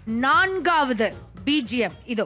நான்காவது பிஜிஎம் இதோ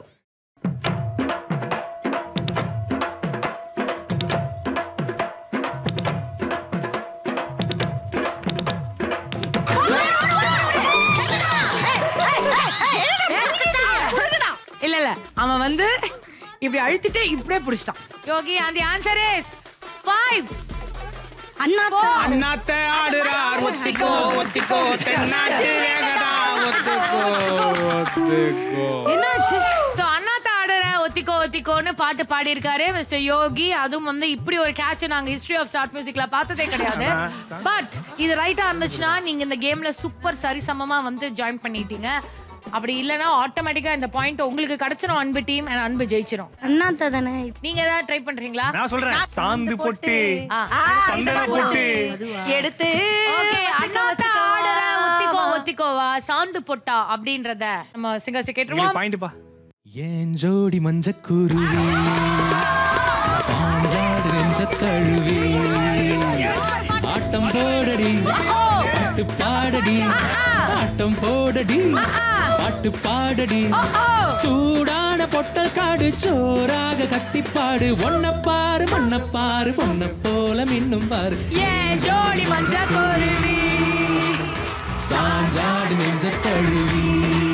இல்ல இல்ல அவன் வந்து இப்படி அழுத்திட்டு இப்படியே புடிச்சிட்டான் யோகி அந்த ஆன்சர் இஸ் ஃபைவ் அண்ணா அண்ணாத்த ஆடுறார் ஒத்திக்கோ ஒத்திக்கோ தென்னாட்டு வேகடா ஒத்துக்கோ ஒத்துக்கோ என்னாச்சு சோ அண்ணாத்த ஆடுற ஒத்திக்கோ ஒத்திக்கோன்னு பாட்டு பாடியிருக்காரு மிஸ்டர் யோகி அதுவும் வந்து இப்படி ஒரு கேட்ச் நாங்க ஹிஸ்டரி ஆஃப் ஸ்டார்ட் மியூசிக்ல பார்த்ததே கிடையாது பட் இது ரைட்டா இருந்துச்சுன்னா நீங்க இந்த கேம்ல சூப்பர் சரிசமமா வந்து ஜாயின் பண்ணிட்டீங்க அப்படி இல்லனா ஆட்டோமேட்டிக்கா இந்த பாயிண்ட் உங்களுக்கு கிடைச்சிரும் அன்பு டீம் and அன்பு ஜெயிச்சிரும் அண்ணா தானே நீங்க ஏதாவது ட்ரை பண்றீங்களா நான் சொல்றேன் சாந்து பொட்டு ஆ. சந்தன பொட்டு எடுத்து ஓகே அண்ணாத்த ஆடுற ஒத்திக்கோ ஒத்திக்கோவா சாந்து பொட்டா அப்படின்றத நம்ம சிங்கர்ஸ் கேட்டுருவோம் பாயிண்ட் பா ஏன் ஜோடி மஞ்சக்குருவி சாஞ்சாடு நெஞ்ச தழுவி ஆட்டம் போடடி பாட்டு பாடடி ஆட்டம் போடடி பாட்டு பாடடி சூடான பொட்டல் காடு சோறாக கத்திப்பாடு ஒன்ன பாரு மண்ண பாரு பொண்ண போல மின்னும் பாரு ஏன் ஜோடி மஞ்சள் குருவி சாஞ்சாடு நெஞ்ச தழுவி